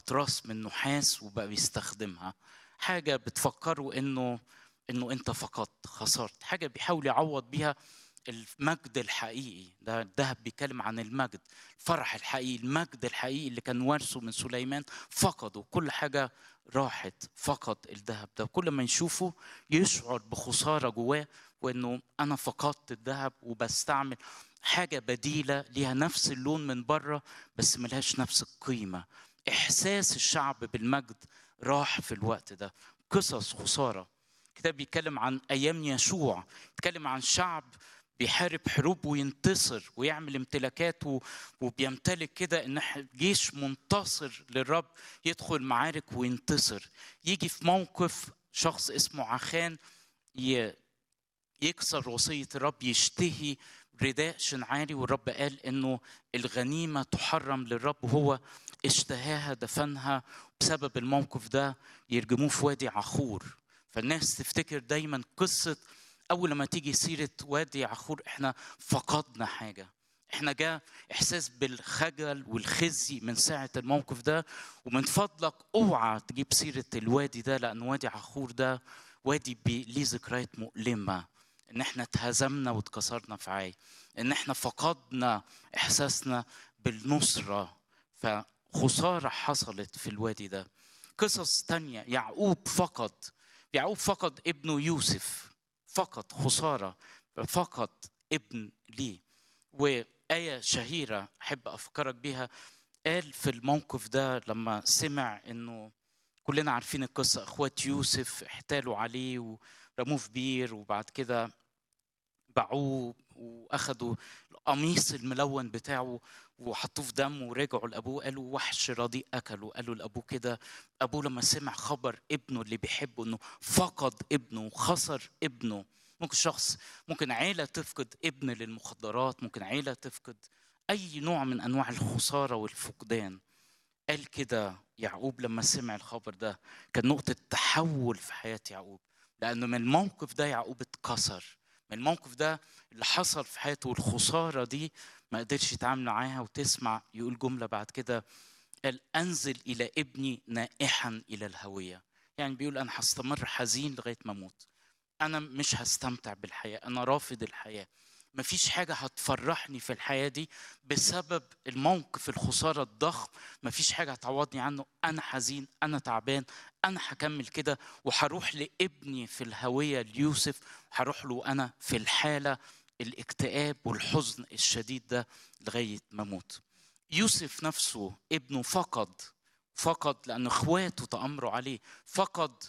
اطراس من نحاس وبقى بيستخدمها حاجه بتفكره انه انه انت فقدت خسرت حاجه بيحاول يعوض بيها المجد الحقيقي ده الذهب بيتكلم عن المجد الفرح الحقيقي المجد الحقيقي اللي كان وارثه من سليمان فقده كل حاجه راحت فقد الذهب ده كل ما يشوفه يشعر بخساره جواه وانه انا فقدت الذهب وبستعمل حاجه بديله ليها نفس اللون من بره بس ملهاش نفس القيمه احساس الشعب بالمجد راح في الوقت ده قصص خساره الكتاب بيتكلم عن ايام يشوع بيتكلم عن شعب بيحارب حروب وينتصر ويعمل امتلاكات وبيمتلك كده ان جيش منتصر للرب يدخل معارك وينتصر يجي في موقف شخص اسمه عخان يكسر وصية الرب يشتهي رداء شنعاري والرب قال انه الغنيمة تحرم للرب وهو اشتهاها دفنها بسبب الموقف ده يرجموه في وادي عخور فالناس تفتكر دايما قصة أول ما تيجي سيرة وادي عخور إحنا فقدنا حاجة إحنا جاء إحساس بالخجل والخزي من ساعة الموقف ده ومن فضلك أوعى تجيب سيرة الوادي ده لأن وادي عخور ده وادي ليه ذكريات مؤلمة إن إحنا اتهزمنا واتكسرنا في عاي إن إحنا فقدنا إحساسنا بالنصرة فخسارة حصلت في الوادي ده قصص تانية يعقوب فقد يعقوب فقد ابنه يوسف فقد خسارة فقد ابن ليه وآية شهيرة أحب أفكرك بيها قال في الموقف ده لما سمع إنه كلنا عارفين القصة إخوات يوسف احتالوا عليه ورموه في بير وبعد كده باعوه واخدوا القميص الملون بتاعه وحطوه في دم ورجعوا لابوه قالوا وحش رديء اكله قالوا لابوه كده ابوه لما سمع خبر ابنه اللي بيحبه انه فقد ابنه وخسر ابنه ممكن شخص ممكن عيله تفقد ابن للمخدرات ممكن عيله تفقد اي نوع من انواع الخساره والفقدان قال كده يعقوب لما سمع الخبر ده كان نقطه تحول في حياه يعقوب لانه من الموقف ده يعقوب اتكسر من الموقف ده اللي حصل في حياته والخساره دي ما قدرش يتعامل معاها وتسمع يقول جمله بعد كده قال انزل الى ابني نائحا الى الهويه يعني بيقول انا هستمر حزين لغايه ما اموت انا مش هستمتع بالحياه انا رافض الحياه مفيش حاجة هتفرحني في الحياة دي بسبب الموقف الخسارة الضخم مفيش حاجة هتعوضني عنه أنا حزين أنا تعبان أنا هكمل كده وهروح لابني في الهوية ليوسف هروح له أنا في الحالة الاكتئاب والحزن الشديد ده لغاية ما أموت يوسف نفسه ابنه فقد فقد لأن إخواته تأمروا عليه فقد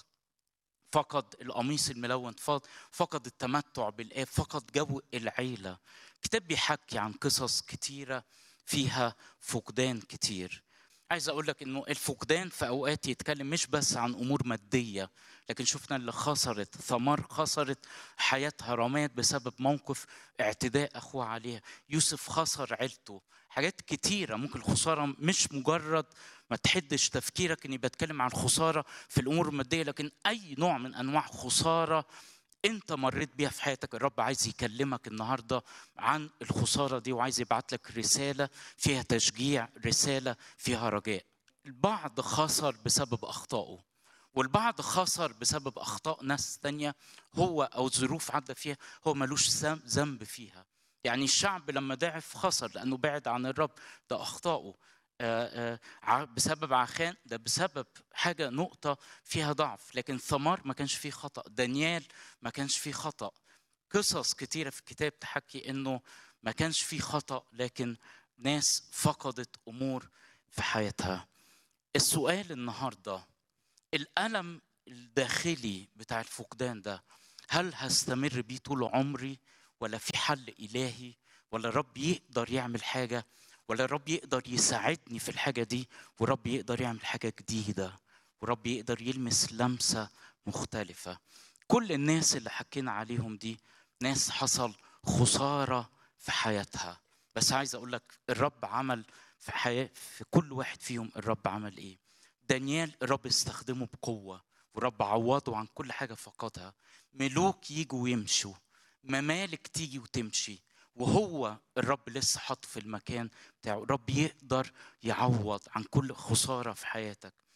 فقد القميص الملون فقد التمتع بالآب فقد جو العيلة كتاب بيحكي عن قصص كتيرة فيها فقدان كتير عايز اقول لك انه الفقدان في اوقات يتكلم مش بس عن امور ماديه لكن شفنا اللي خسرت ثمار خسرت حياتها رماد بسبب موقف اعتداء اخوها عليها يوسف خسر عيلته حاجات كتيره ممكن الخساره مش مجرد ما تحدش تفكيرك اني بتكلم عن خساره في الامور الماديه لكن اي نوع من انواع خساره انت مريت بيها في حياتك الرب عايز يكلمك النهارده عن الخساره دي وعايز يبعت لك رساله فيها تشجيع رساله فيها رجاء البعض خسر بسبب اخطائه والبعض خسر بسبب اخطاء ناس تانية هو او ظروف عدى فيها هو ملوش ذنب فيها يعني الشعب لما ضعف خسر لانه بعد عن الرب ده اخطائه آآ آآ بسبب عخان ده بسبب حاجه نقطه فيها ضعف لكن ثمار ما كانش فيه خطا دانيال ما كانش فيه خطا قصص كتيره في الكتاب تحكي انه ما كانش فيه خطا لكن ناس فقدت امور في حياتها السؤال النهارده الالم الداخلي بتاع الفقدان ده هل هستمر بيه طول عمري ولا في حل الهي ولا الرب يقدر يعمل حاجه ولا الرب يقدر يساعدني في الحاجه دي ورب يقدر يعمل حاجه جديده ورب يقدر يلمس لمسه مختلفه كل الناس اللي حكينا عليهم دي ناس حصل خساره في حياتها بس عايز اقول لك الرب عمل في حياه في كل واحد فيهم الرب عمل ايه دانيال الرب استخدمه بقوه والرب عوضه عن كل حاجه فقدها ملوك يجوا ويمشوا ممالك تيجي وتمشي وهو الرب لسه حاطه في المكان بتاعه الرب يقدر يعوض عن كل خساره في حياتك